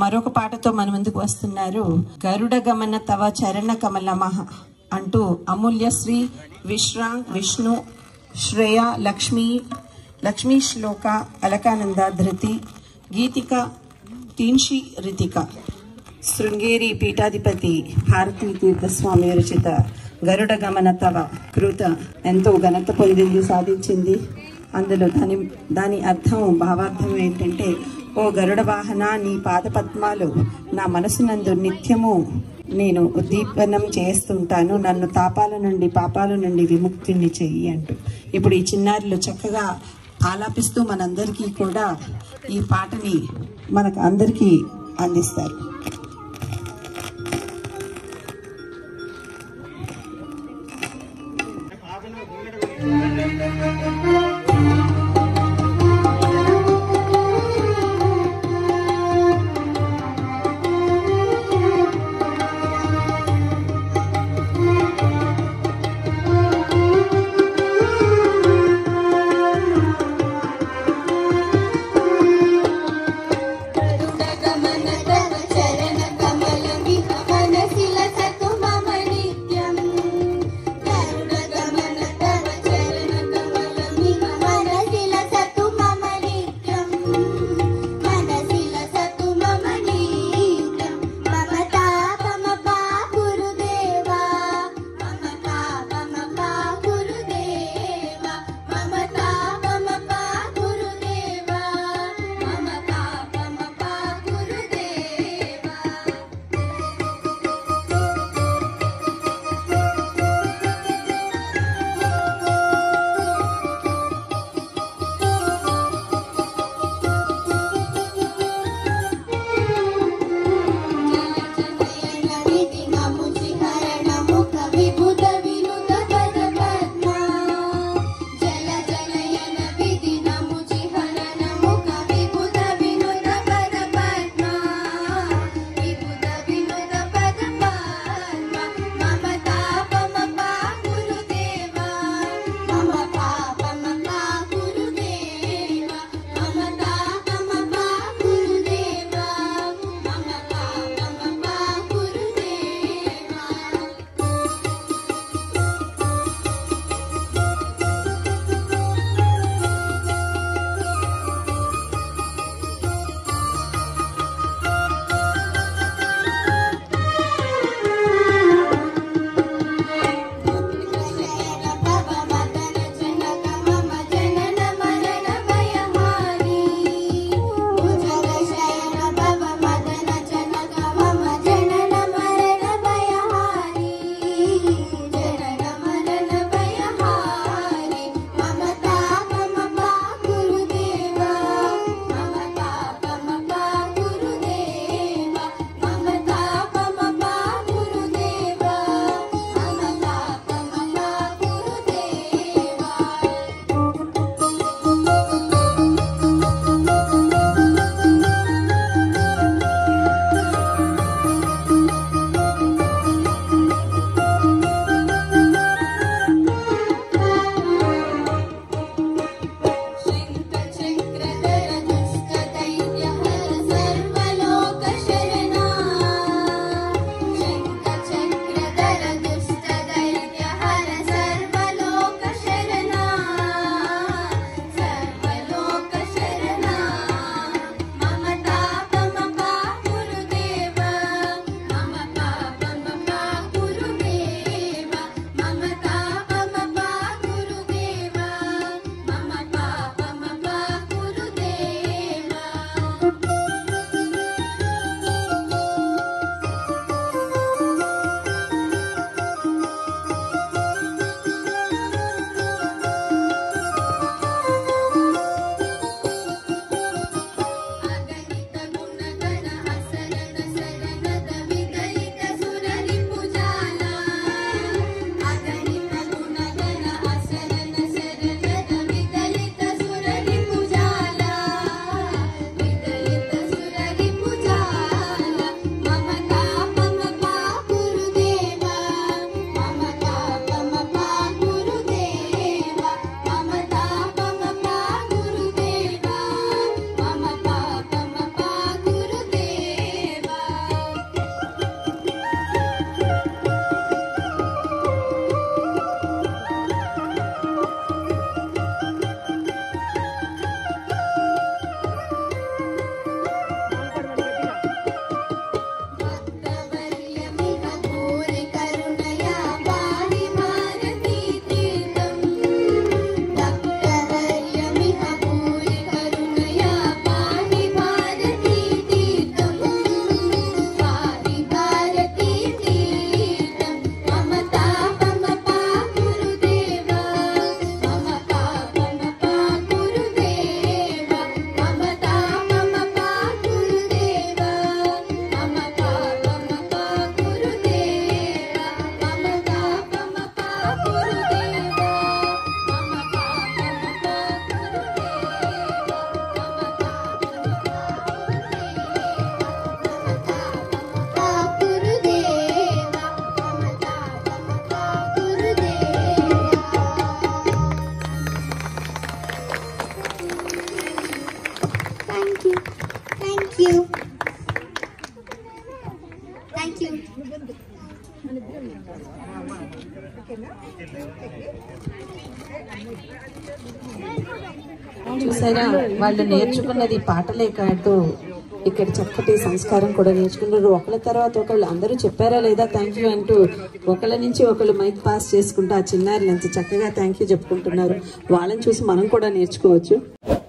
మరొక పాటతో మన ముందుకు వస్తున్నారు గరుడ గమన తవ చరణ కమలమహ అంటూ అమూల్యశ్రీ విశ్రాంగ్ విష్ణు శ్రేయ లక్ష్మీ లక్ష్మీ శ్లోక అలకానంద ధృతి గీతిక తీన్షి రితిక శృంగేరి పీఠాధిపతి భారతీ తీర్థస్వామి రచిత గరుడ గమన తవ కృత ఎంతో ఘనత పొందింది సాధించింది అందులో దాని దాని అర్థం భావార్థం ఏంటంటే ఓ గరుడ వాహన నీ పాద పద్మాలు నా మనసునందు నిత్యము నేను ఉద్దీపనం చేస్తుంటాను నన్ను తాపాల నుండి పాపాల నుండి విముక్తిని చెయ్యి అంటూ ఇప్పుడు ఈ చిన్నారులు చక్కగా ఆలాపిస్తూ మనందరికీ కూడా ఈ పాటని మనకు అందరికీ అందిస్తారు गरुडगमन तव चरण कमलमिह मनसि लसतु मम नित्यम् गरुडगमन तव चरण कमलमिह thank you thank you thank you చూసారా వాళ్ళు నేర్చుకున్నది పాటలే కాదు ఇక్కడ చక్కటి సంస్కారం కూడా నేర్చుకున్నారు ఒకళ్ళ తర్వాత ఒకళ్ళు అందరూ చెప్పారా లేదా థ్యాంక్ యూ అంటూ ఒకళ్ళ నుంచి ఒకళ్ళు మైక్ పాస్ చేసుకుంటూ ఆ చిన్నారులు ఎంత చక్కగా థ్యాంక్ యూ చెప్పుకుంటున్నారు వాళ్ళని చూసి మనం కూడా నేర్చుకోవచ్చు